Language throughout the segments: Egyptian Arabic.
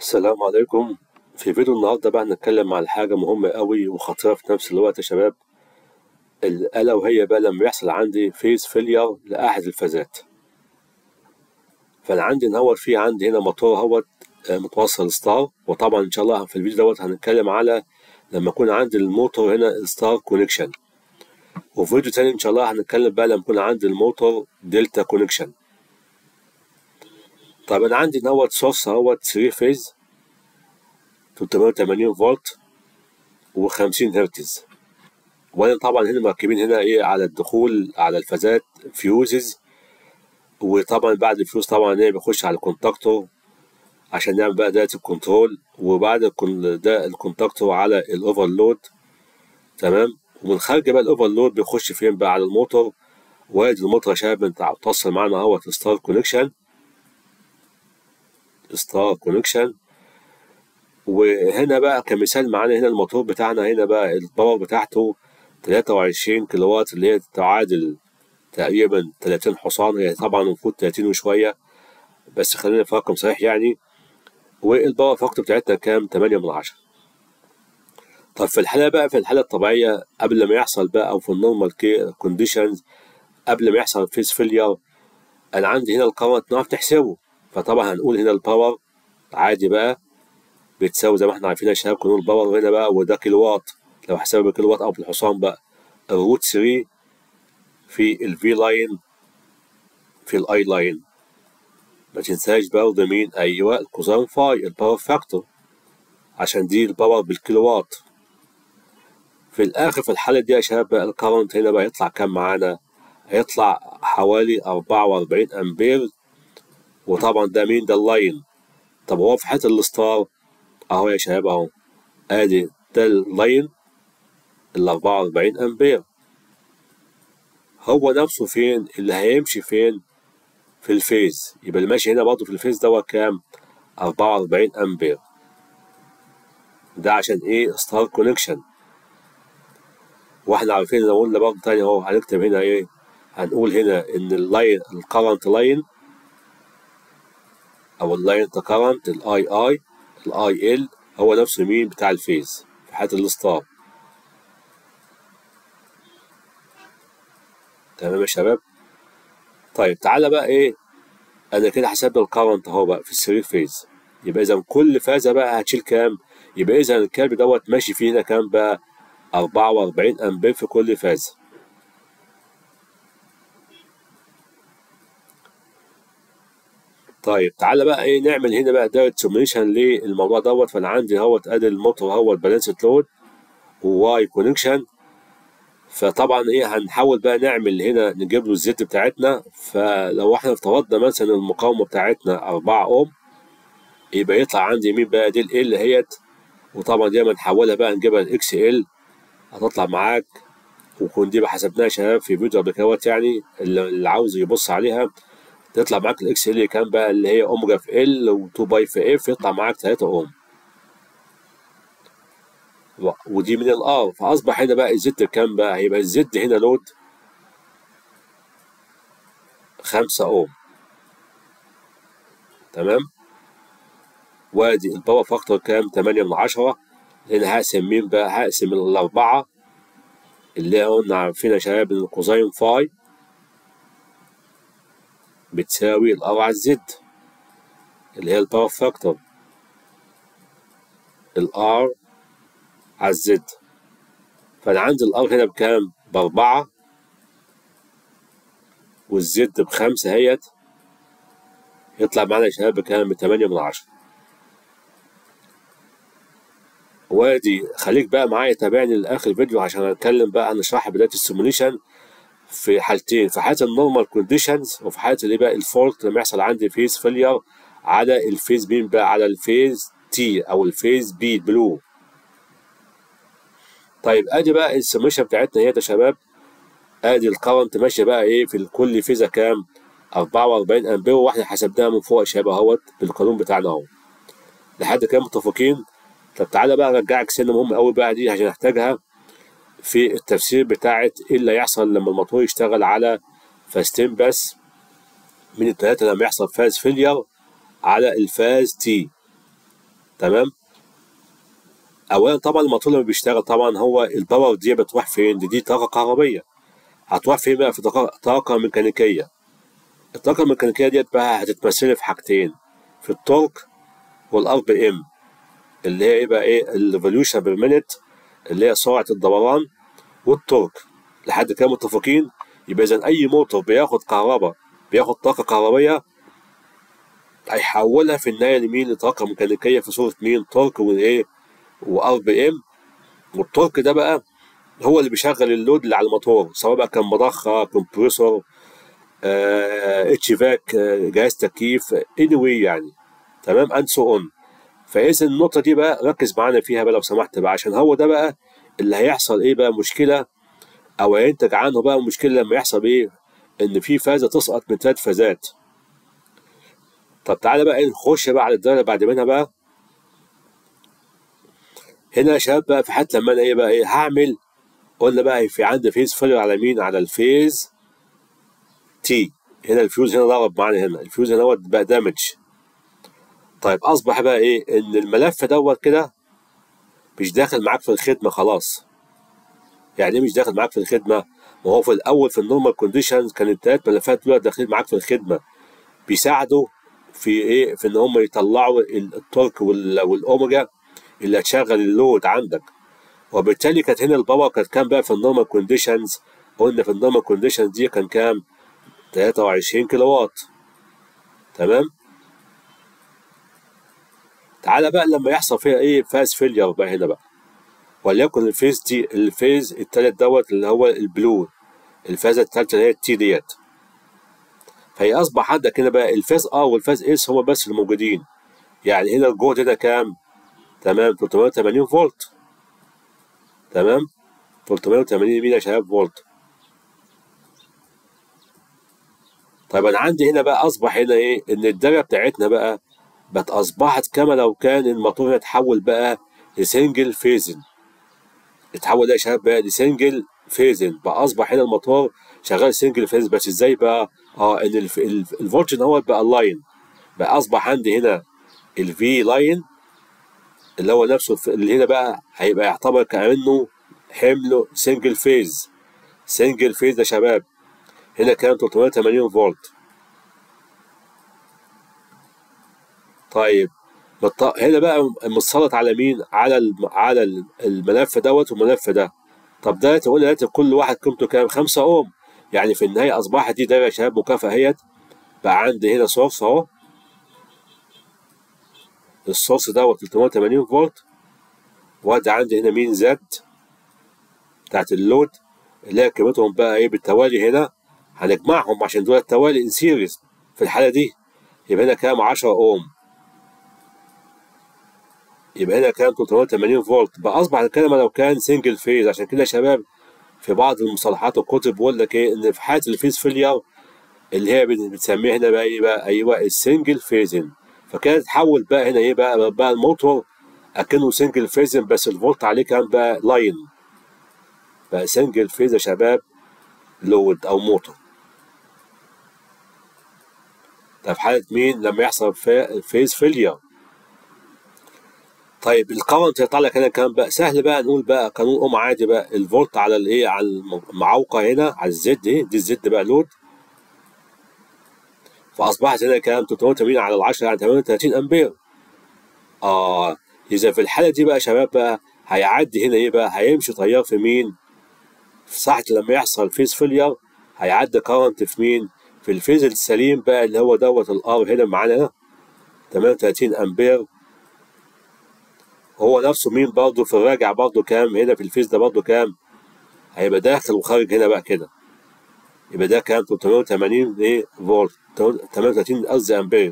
السلام عليكم في فيديو النهارده بقى هنتكلم عن حاجة مهمة قوي وخطيرة في نفس الوقت يا شباب ألا وهي بقى لما يحصل عندي فيز فيلير لأحد الفازات فأنا عندي إن هو في عندي هنا موتور اهوت آه، متوصل ستار وطبعا إن شاء الله في الفيديو دوت هنتكلم على لما يكون عندي الموتور هنا ستار كونكشن وفي فيديو تاني إن شاء الله هنتكلم بقى لما يكون عندي الموتور دلتا كونكشن طب أنا عندي إن هو سورس اهوت 3 فيز 380 فولت و50 هرتز وانا طبعا هنا مركبين هنا ايه على الدخول على الفازات فيوزز وطبعا بعد الفيوز طبعا ايه بخش على الكونتاكتور عشان نعمل بقى دايره الكنترول وبعد الكون- ده الكونتاكتور على الاوفرلود تمام ومن خارج بقى الاوفرلود بيخش فين بقى على الموتور وادي الموتور يا شباب انت بتوصل معانا اهوت ستار كونكشن ستار كونكشن وهنا بقى كمثال معانا هنا الموتور بتاعنا هنا بقى الباور بتاعته 23 كيلو وات اللي هي تعادل تقريبا 30 حصان هي طبعا المفروض 30 وشوية بس خلينا في رقم صحيح يعني والباور فاكتور بتاعتنا كام 8 من 10 طب في الحالة بقى في الحالة الطبيعية قبل ما يحصل بقى أو في النورمال كونديشنز قبل ما يحصل فيز فيلير أنا عندي هنا الكرنت نعرف نحسبه فطبعا هنقول هنا الباور عادي بقى بتساوي زي ما احنا عارفين يا شباب قانون الباور هنا بقى وده كيلو وات لو حسبها بالكيلو وات او بالحصان بقى الروت 3 في الفي لاين في الاي لاين ما تنساش برضه مين ايوه الكوزين فاي الباور فاكتور عشان دي الباور بالكيلو وات في الاخر في الحاله دي يا شباب بقى الكرنت هنا بقى يطلع كام معانا هيطلع حوالي 44 امبير وطبعا ده مين ده اللاين طب هو في حته الستار اهو يا شباب اهو ادي ده اللاين ال 44 امبير هو نفسه فين اللي هيمشي فين في الفيز يبقى اللي ماشي هنا برضه في الفيز دوت كام 44 امبير ده عشان ايه ستار كونكشن واحنا عارفين لو قلنا برضه تاني اهو هنكتب هنا ايه هنقول هنا ان اللاين الكرنت لاين او اللاين كرنت الاي اي الاي ال هو نفسه مين بتاع الفيز في حالة الستار تمام يا شباب طيب تعالى بقى ايه انا كده حسبنا الكرنت اهو بقى في الثري فيز يبقى اذا كل فازة بقى هتشيل كام يبقى اذا الكلب دوت ماشي فيه هنا كام بقى 44 امبير في كل فازة طيب تعالى بقى ايه نعمل هنا بقى دايره سيميوليشن للموضوع دوت فانا عندي اهوت ادي الموتور اهوت بالانس لود وواي كونكشن فطبعا ايه هنحاول بقى نعمل هنا نجيب له الزيت بتاعتنا فلو احنا افترضنا مثلا المقاومه بتاعتنا 4 اوم يبقى يطلع عندي مين بقى دي ال ال هيت وطبعا دي لما نحولها بقى نجيبها الاكس ال هتطلع معاك وكون دي بقى حسبناها يا شباب في فيديو قبل كده يعني اللي اللي عاوز يبص عليها تطلع معاك الاكس ال كام بقى اللي هي اوميجا في ال و2 باي في اف يطلع معاك 3 اوم و- ودي من الار فاصبح هنا بقى الزد كام بقى هيبقى الزد هنا لود 5 اوم تمام وادي الباور فاكتور كام 8 من 10 لان هقسم مين بقى هقسم الاربعه اللي قلنا عارفين يا شباب ان الكوزين فاي بتساوي الار على الزد اللي هي الباور فاكتور الار على الزد فانا عندي الار هنا بكام باربعة والزد بخمسة اهيت يطلع معانا يا شباب بكام بتمانية من عشرة وادي خليك بقى معايا تابعني لاخر الفيديو عشان اتكلم بقى عن اشرح بدايه السيموليشن في حالتين في حاله النورمال كونديشنز وفي حاله اللي بقى الفولت لما يحصل عندي فيز فيلير على الفيز بين بقى على الفيز تي او الفيز بي بلو طيب ادي بقى السيموليشن بتاعتنا اهي يا شباب ادي الكرنت ماشيه بقى ايه في كل فيزا كام 44 امبير واحنا حسبناها من فوق يا شباب اهوت بالقانون بتاعنا اهو لحد كده متفقين طب تعالى بقى ارجعك سنه مهمه قوي بقى دي عشان احتاجها في التفسير بتاعت ايه اللي هيحصل لما الموتور يشتغل على فازتين بس من التلاتة لما يحصل فاز فيلير على الفاز تي تمام اولا طبعا الموتور لما بيشتغل طبعا هو الباور دي بتروح فين دي, دي طاقه كهربيه هتروح فين بقى في طاقه, طاقة ميكانيكيه الطاقه الميكانيكيه ديت بقى هتتمثل في حاجتين في التورك والار بي ام اللي هي ايه بقى ايه الريفوليوشن بير مينيت اللي هي سرعه الدوران والتورك لحد كده متفقين يبقى اذا اي موتور بياخد كهرباء بياخد طاقه كهربيه هيحولها في النهايه لمين لطاقه ميكانيكيه في صوره مين تورك وايه وار بي ام والتورك ده بقى هو اللي بيشغل اللود اللي على الموتور سواء بقى كان مضخه كومبريسور اتش فاك جهاز تكييف اني anyway يعني تمام اند سو اون فاذا النقطه دي بقى ركز معانا فيها بقى لو سمحت بقى عشان هو ده بقى اللي هيحصل ايه بقى مشكله او هينتج عنه بقى مشكله لما يحصل ايه ان في فازه تسقط من ثلاث فازات طب تعالى بقى نخش بقى على الدرجه بعد منها بقى هنا يا شباب بقى في حالة لما انا ايه بقى ايه هعمل قلنا بقى في عندي فيز فيلر على مين على الفيز تي هنا الفيوز هنا ضرب معانا هنا الفيوز هنا بقى دامج طيب اصبح بقى ايه ان الملف دوت كده مش داخل معاك في الخدمه خلاص يعني ايه مش داخل معاك في الخدمه ما هو في الاول في النورمال كونديشنز كان التلات ملفات دول داخلين معاك في الخدمه بيساعدوا في ايه في ان هم يطلعوا التورك والاوميجا اللي هتشغل اللود عندك وبالتالي كانت هنا الباور كانت كام بقى في النورمال كونديشنز قلنا في النورمال كونديشنز دي كان كام 23 كيلو وات تمام تعالى بقى لما يحصل فيها ايه فاز فيلير بقى هنا بقى وليكن الفيز دي الفيز التالت دوت اللي هو البلو الفازه التالتة اللي هي التي ديت فهي اصبح عندك هنا بقى الفاز ار والفاز اس هما بس اللي موجودين يعني هنا الجهد هنا كام تمام 380 فولت تمام 380 مين يا شباب فولت طيب انا عندي هنا بقى اصبح هنا ايه ان الدايره بتاعتنا بقى بقت اصبحت كما لو كان الموتور يتحول بقى لسنجل فيزن اتحول يا شباب بقى لسنجل فيزن بقى اصبح هنا الموتور شغال سنجل فيز بس ازاي بقى اه ان الفولت هو بقى اللاين بقى اصبح عندي هنا الفي لاين اللي هو نفسه اللي هنا بقى هيبقى يعتبر كأنه حمله سنجل فيز سنجل فيز يا شباب هنا كان 380 فولت طيب هنا بقى متسلط على مين على على الملف دوت والملف ده طب ده تقول لي كل واحد قيمته كام 5 اوم يعني في النهايه اصبحت دي دايره يا شباب مكافاه اهيت بقى عندي هنا سورس اهو السورس دوت 380 فولت وادي عندي هنا مين زد بتاعت اللود اللي هي قيمتهم بقى ايه بالتوالي هنا هنجمعهم عشان دول التوالي ان سيريز في الحاله دي يبقى هنا كام 10 اوم يبقى هنا كام 380 فولت بقى اصبح الكلمه لو كان سنجل فيز عشان كده يا شباب في بعض المصطلحات والكتب بيقول لك ايه ان في حاله الفيز فيلير اللي هي بتسميها هنا بقى ايه بقى ايوه السنجل فيزن فكده تحول بقى هنا ايه بقى بقى الموتور اكنه سنجل فيزن بس الفولت عليه كان بقى لاين بقى سنجل فيز يا شباب لود او موتور ده في حالة مين لما يحصل فيز فيلير طيب الكرنت يطلع لك هنا كام بقى سهل بقى نقول بقى قانون ام عادي بقى الفولت على الايه على المعوقه هنا على الزد دي دي الزد بقى لود فاصبحت هنا كام 380 على ال 10 يعني 38 امبير اه اذا في الحاله دي بقى يا شباب بقى هيعدي هنا ايه بقى هيمشي تيار في مين في ساعة لما يحصل فيز فيلير هيعدي كارنت في مين في الفيز السليم بقى اللي هو دوت الار هنا معانا 38 امبير هو نفسه مين برضه في الراجع برضه كام هنا في الفيز ده برضه كام هيبقى داخل وخارج هنا بقى كده يبقى ده كام 380 ايه فولت 38 قصدي امبير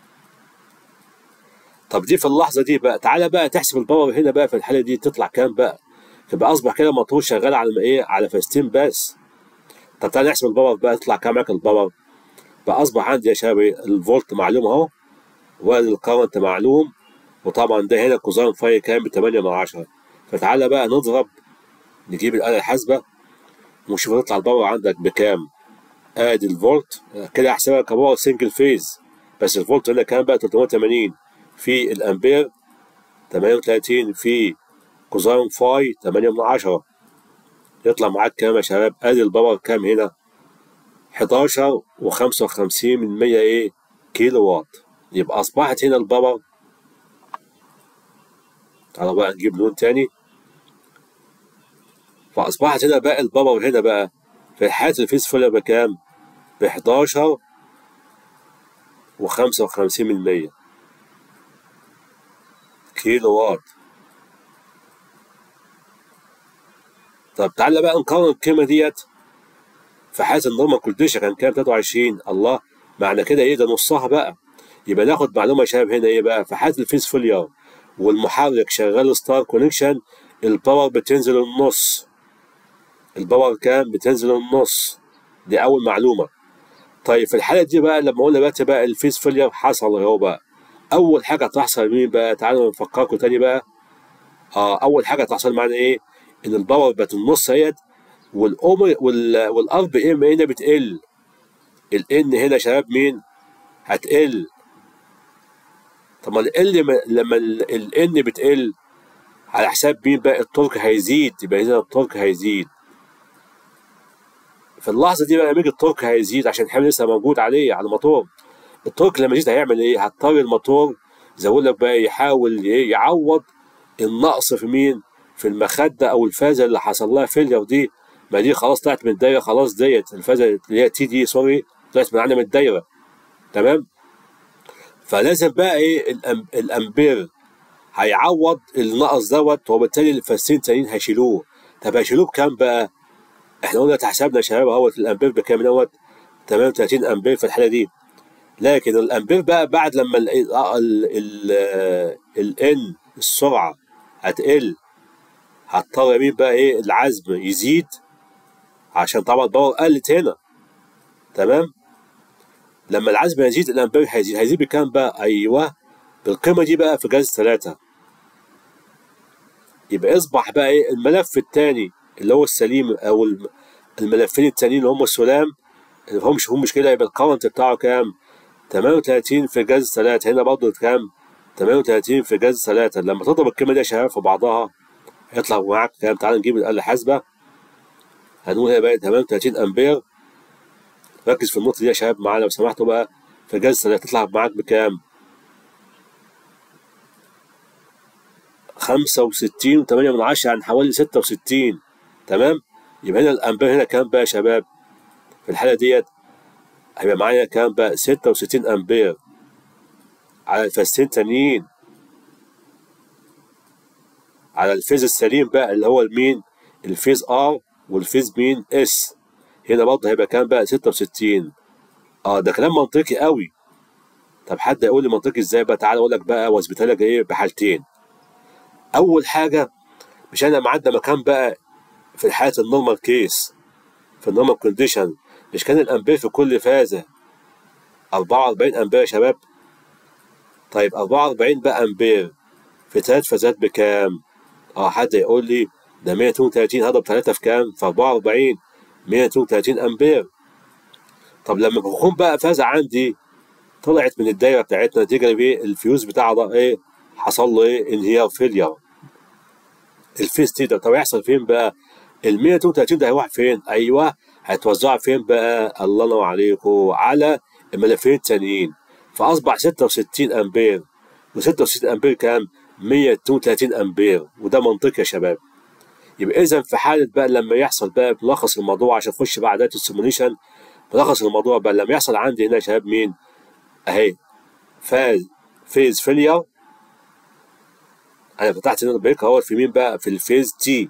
طب دي في اللحظه دي بقى تعالى بقى تحسب الباور هنا بقى في الحاله دي تطلع كام بقى يبقى اصبح كده موتور شغال على ايه على فاستين بس طب تعالى نحسب الباور بقى تطلع كام معاك الباور بقى اصبح عندي يا شباب الفولت معلوم اهو والكرنت معلوم وطبعا ده هنا كوزان فاي كام ب 8 من 10 فتعالى بقى نضرب نجيب الآلة الحاسبة ونشوف تطلع الباور عندك بكام ادي الفولت كده احسبها كباور سنجل فيز بس الفولت هنا كام بقى 380 في الامبير 38 في كوزاين فاي 8 من 10 يطلع معاك كام يا شباب ادي الباور كام هنا 11 و55 من 100 ايه كيلو وات يبقى اصبحت هنا الباور تعالوا بقى نجيب لون تاني فاصبحت هنا بقى الباور هنا بقى في حالة الفيس فولر بكام ب 11 و55 من 100 كيلو وات طب تعالى بقى نقارن القيمة ديت في حالة النورمال كونديشن كان كام 23 الله معنى كده ايه ده نصها بقى يبقى ناخد معلومة يا شباب هنا ايه بقى في حالة الفيس فولير والمحرك شغال ستار كونكشن الباور بتنزل النص الباور كام بتنزل النص دي أول معلومة طيب في الحالة دي بقى لما قلنا دلوقتي بقى الفيس فولير حصل اهو بقى أول حاجة تحصل مين بقى تعالوا نفكركم تاني بقى اه أول حاجة تحصل معانا ايه ان الباور بقت النص اهيت والاوم وال والار بي ام هنا بتقل الان هنا يا شباب مين هتقل طب ما ال لما الان بتقل على حساب مين بقى التورك هيزيد يبقى هنا التورك هيزيد في اللحظه دي بقى لما يجي التورك هيزيد عشان الحمل لسه موجود عليه على الموتور التورك لما يزيد هيعمل ايه هتضطر الموتور زي ما لك بقى يحاول ايه يعوض النقص في مين في المخدة أو الفازة اللي حصل لها فيلير دي ما دي خلاص طلعت من الدايرة خلاص ديت الفازة اللي هي تي دي سوري طلعت من عنا من الدايرة تمام فلازم بقى إيه الأم الأمبير هيعوض النقص دوت وبالتالي الفاسين التانيين هيشيلوه طب هيشيلوه بكام بقى؟ احنا قلنا حسابنا يا شباب اهوت الأمبير بكام دوت 38 أمبير في الحالة دي لكن الأمبير بقى بعد لما ال ال ال ال N السرعة هتقل هضطر مين بقى ايه العزم يزيد عشان طبعا الباور قلت هنا تمام لما العزم يزيد الامبير هيزيد هيزيد بكام بقى ايوه بالقيمه دي بقى في جهاز ثلاثة يبقى اصبح بقى ايه الملف الثاني اللي هو السليم او الملفين التانيين اللي هم السلام اللي همش هم مشكله يبقى الكرنت بتاعه كام 38 في جهاز ثلاثة هنا برضه كام 38 في جهاز ثلاثة لما تضرب القيمه دي يا شباب في بعضها هيطلع معاك كام تعال نجيب الآلة الحاسبة هنقول هي بقت 38 أمبير ركز في النقطة دي يا شباب معانا لو سمحتوا بقى في جلسة هتطلع معاك بكام؟ خمسة وستين وتمانية من عشرة يعني حوالي ستة وستين تمام؟ يبقى هنا الأمبير هنا كام بقى يا شباب؟ في الحالة ديت هيبقى معايا كام بقى؟ ستة وستين أمبير على الفاستين تانيين على الفيز السليم بقى اللي هو المين الفيز ار والفيز مين اس هنا برضه هيبقى كام بقى 66 اه ده كلام منطقي قوي طب حد يقول لي منطقي ازاي بقى تعالى اقول لك بقى واثبتها لك ايه بحالتين اول حاجه مش انا معدى مكان بقى في حاله النورمال كيس في النورمال كونديشن مش كان الامبير في كل فازه 44 امبير يا شباب طيب 44 بقى امبير في ثلاث فازات بكام اه حد يقول لي ده 132 هضرب 3 في كام؟ في 44 132 امبير طب لما بكون بقى فازة عندي طلعت من الدايره بتاعتنا نتيجه ليه الفيوز بتاعها ده ايه حصل له ايه انهيار فيلير الفيس دي ده طب هيحصل فين بقى ال 132 ده هيروح فين ايوه هيتوزع فين بقى الله ينور عليكم على الملفين التانيين فاصبح 66 امبير و66 امبير كام 132 امبير وده منطقي يا شباب يبقى اذا في حاله بقى لما يحصل بقى ملخص الموضوع عشان نخش بقى عادات السيموليشن ملخص الموضوع بقى لما يحصل عندي هنا يا شباب مين اهي فاز فيز فيلير انا فتحت هنا البريك اهو في مين بقى في الفيز تي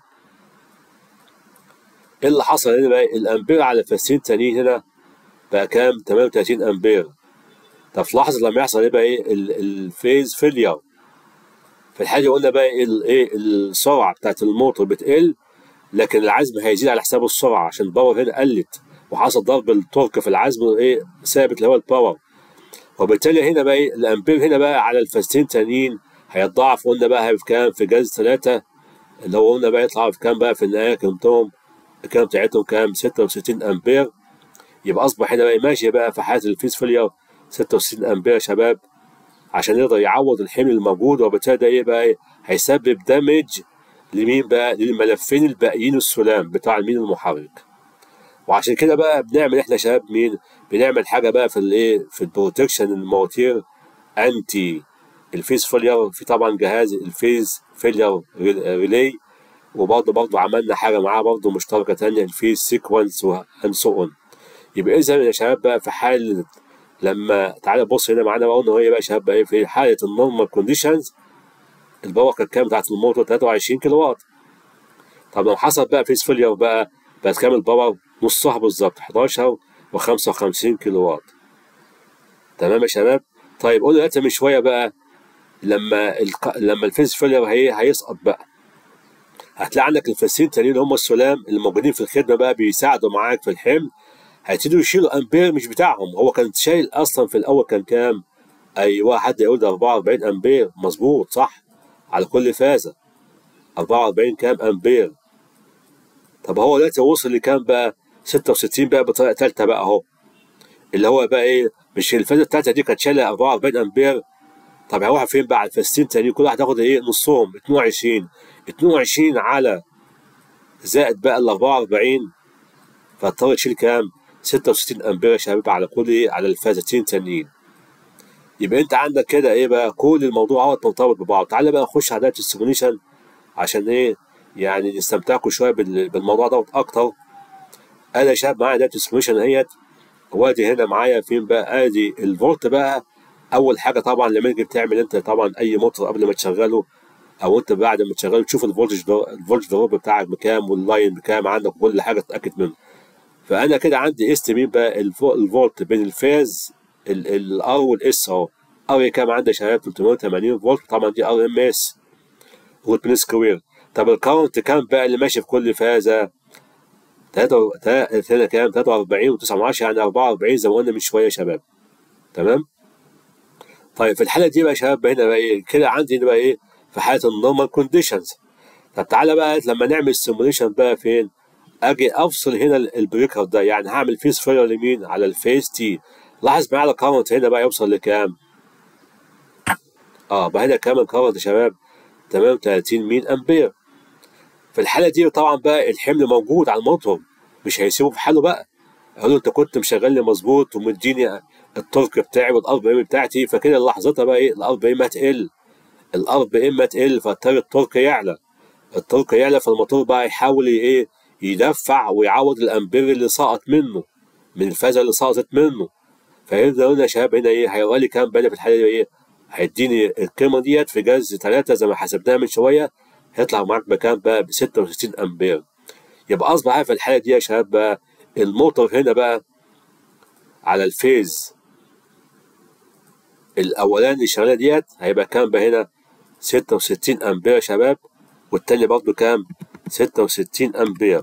ايه اللي حصل هنا بقى الامبير على الفازين التانيين هنا بقى كام 38 امبير طب في لحظه لما يحصل ايه بقى ايه الفيز فيلير في الحاجه قلنا بقى ايه السرعه بتاعت الموتور بتقل لكن العزم هيزيد على حساب السرعه عشان الباور هنا قلت وحصل ضرب التورك في العزم ايه ثابت اللي هو الباور وبالتالي هنا بقى ايه الامبير هنا بقى على الفازتين تانيين هيتضاعف قلنا بقى هيبقى كام في جاز ثلاثة اللي هو قلنا بقى يطلع في كام بقى في النهايه قيمتهم الكام بتاعتهم كام 66 امبير يبقى اصبح هنا بقى ماشي بقى في حاله الفيز فيلير 66 امبير يا شباب عشان يقدر يعوض الحمل الموجود وبالتالي ده ايه بقى ايه هيسبب دامج لمين بقى للملفين الباقيين السلام بتاع المين المحرك وعشان كده بقى بنعمل احنا شباب مين بنعمل حاجه بقى في الايه في البروتكشن المواتير انتي الفيز فيلير في طبعا جهاز الفيز فيلير ريلي وبرضه برضه عملنا حاجه معاه برضه مشتركه تانية الفيز سيكونس اند سو اون يبقى اذا يا شباب بقى في حال لما تعالى بص هنا معانا بقى قلنا هي بقى يا شباب بقى ايه في حاله النورمال كونديشنز الباور كانت كام بتاعت الموتور 23 كيلو وات طب لو حصل بقى فيز فيلير بقى بقت كام الباور نصها بالظبط 11 و55 كيلو وات تمام يا شباب طيب قلنا دلوقتي من شويه بقى لما الق... لما الفيز فيلير هي هيسقط بقى هتلاقي عندك الفاسين التانيين اللي هم السلام اللي موجودين في الخدمه بقى بيساعدوا معاك في الحمل هيبتدوا يشيلوا امبير مش بتاعهم هو كان شايل اصلا في الاول كان كام؟ ايوه حد يقول ده 44 امبير مظبوط صح على كل فازه 44 كام امبير طب هو دلوقتي وصل لكام بقى 66 بقى بطريقه ثالثه بقى اهو اللي هو بقى ايه مش الفازه الثالثه دي كانت شايله 44 امبير طب هيروح فين بقى على الفاستين تاني كل واحد ياخد ايه نصهم 22 22 على زائد بقى ال 44 فاضطر تشيل كام 66 امبير يا شباب على كل ايه على الفازتين تانيين يبقى انت عندك كده ايه بقى كل الموضوع اهوت مرتبط ببعض تعالى بقى نخش على داتا السيموليشن عشان ايه يعني نستمتعكم شويه بالموضوع دوت اكتر انا يا شباب معايا داتا السيموليشن اهيت وادي هنا معايا فين بقى ادي الفولت بقى اول حاجه طبعا لما تيجي بتعمل انت طبعا اي موتور قبل ما تشغله او انت بعد ما تشغله تشوف الفولتج الفولتج دروب بتاعك بكام واللاين بكام عندك كل حاجه تتاكد منه فانا كده عندي است مين بقى الفولت بين الفاز الار والاس اهو ار كام عندي يا شباب 380 فولت طبعا دي ار ام اس روت من سكوير طب الكاونت كام بقى اللي ماشي في كل فازه 3 كام 43 و9 يعني 44 زي ما قلنا من شويه يا شباب تمام طيب في الحاله دي بقى يا شباب هنا بقى ايه كده عندي هنا بقى ايه في حاله النورمال كونديشنز طب تعالى بقى لما نعمل سيموليشن بقى فين اجي افصل هنا البريكر ده يعني هعمل فيس فير يمين على الفيس تي لاحظ معايا الكارنت هنا بقى يوصل لكام اه بقى هنا كام الكارنت يا شباب تمام 30 مين امبير في الحاله دي طبعا بقى الحمل موجود على الموتور مش هيسيبه في حاله بقى اقول له انت كنت مشغلني مظبوط ومديني التورك بتاعي والار بي ام بتاعتي فكده لحظتها بقى ايه الار بي ام هتقل الار بي ام هتقل فاضطر التورك يعلى التورك يعلى فالموتور بقى يحاول ايه يدفع ويعوض الامبير اللي سقط منه من الفازه اللي سقطت منه فيبدا هنا يا شباب هنا ايه هيوري لي كام بقى في الحاله دي ايه هيديني القيمه ديت في جذر 3 زي ما حسبناها من شويه هيطلع معاك بكام بقى ب 66 امبير يبقى اصبح في الحاله دي يا شباب بقى الموتور هنا بقى على الفيز الاولاني شغاله ديت هيبقى كام بقى هنا 66 امبير يا شباب والتاني برضه كام 66 امبير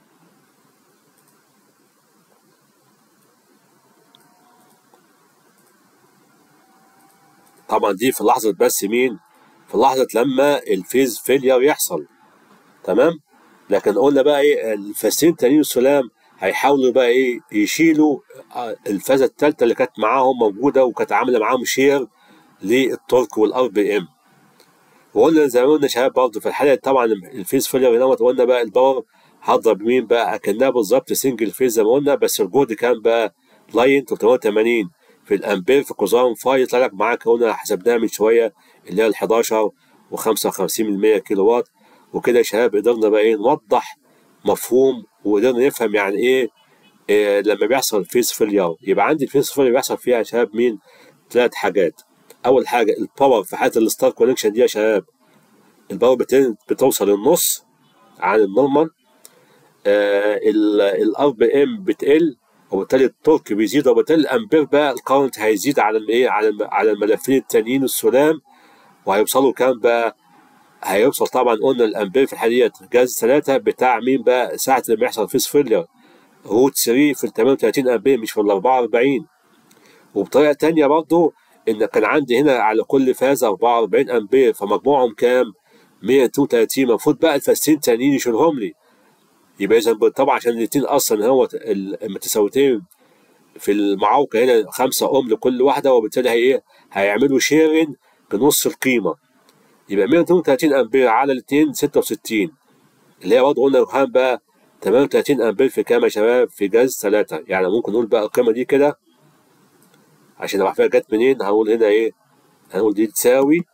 طبعا دي في لحظة بس مين في لحظة لما الفيز فيلير يحصل تمام لكن قلنا بقى ايه الفاسين التانيين السلام هيحاولوا بقى ايه يشيلوا الفازة التالتة اللي كانت معاهم موجودة وكانت عاملة معاهم شير للتورك والار بي ام وقلنا زي ما قلنا شباب برضه في الحالة طبعا الفيز فيلير هنا قلنا بقى الباور هضرب مين بقى اكنها بالظبط سنجل فيز زي ما قلنا بس الجهد كان بقى لاين 380 في الامبير في كوزان فاي يطلع لك معاك قلنا حسبناها من شويه اللي هي ال 11 و55% كيلو وات وكده يا شباب قدرنا بقى ايه نوضح مفهوم وقدرنا نفهم يعني ايه, إيه لما بيحصل فيز فيلير يبقى عندي الفيز فيلير بيحصل فيها يا شباب مين ثلاث حاجات اول حاجه الباور في حاله الستار كونكشن دي يا شباب الباور بتوصل للنص عن النورمال آه الار بي ام بتقل وبالتالي التورك بيزيد وبالتالي الامبير بقى الكارنت هيزيد على الايه على على الملفين التانيين السلام وهيوصلوا كام بقى هيوصل طبعا قلنا الامبير في الحالة ديت جاز 3 بتاع مين بقى ساعة لما يحصل فيس فيلير روت 3 في ال 38 امبير مش في ال 44 وبطريقة تانية برضه ان كان عندي هنا على كل فاز 44 امبير فمجموعهم كام 132 المفروض بقى الفاستين تانيين يشيلهم لي يبقى اذا طبعا عشان الاثنين اصلا هو المتساويتين في المعوقه هنا 5 اوم لكل واحده وبالتالي هي ايه هيعملوا شيرين بنص القيمه يبقى 132 امبير على الاثنين 66 اللي هي برضه قلنا الرهان بقى 38 امبير في كام يا شباب في جاز 3 يعني ممكن نقول بقى القيمه دي كده عشان لو عارفين جت منين هنقول هنا ايه هنقول دي تساوي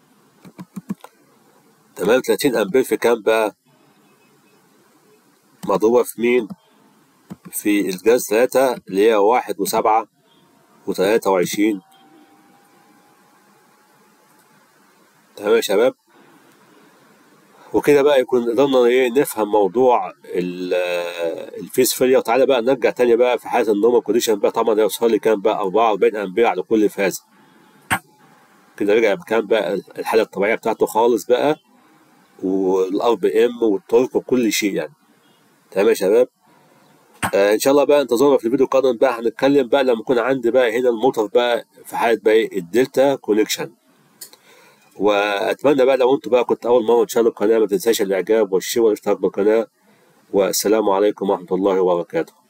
38 امبير في كام بقى مضروبة في مين في الجاز 3 اللي هي واحد وسبعة وتلاتة وعشرين تمام يا شباب وكده بقى يكون قدرنا ايه نفهم موضوع الفيس فيلير تعالى بقى نرجع تاني بقى في حالة النورمال كونديشن بقى طبعا هيوصل لي كام بقى 44 امبير على كل فاز كده رجع بكام بقى الحالة الطبيعية بتاعته خالص بقى والار بي ام والتورك وكل شيء يعني تمام يا شباب آه ان شاء الله بقى انتظرونا في الفيديو القادم بقى هنتكلم بقى لما يكون عندي بقى هنا الموتور بقى في حالة بقى ايه الدلتا كونكشن واتمنى بقى لو انتوا بقى كنت اول مره تشاهدوا القناه ما تنساش الاعجاب والشير والاشتراك بالقناه والسلام عليكم ورحمه الله وبركاته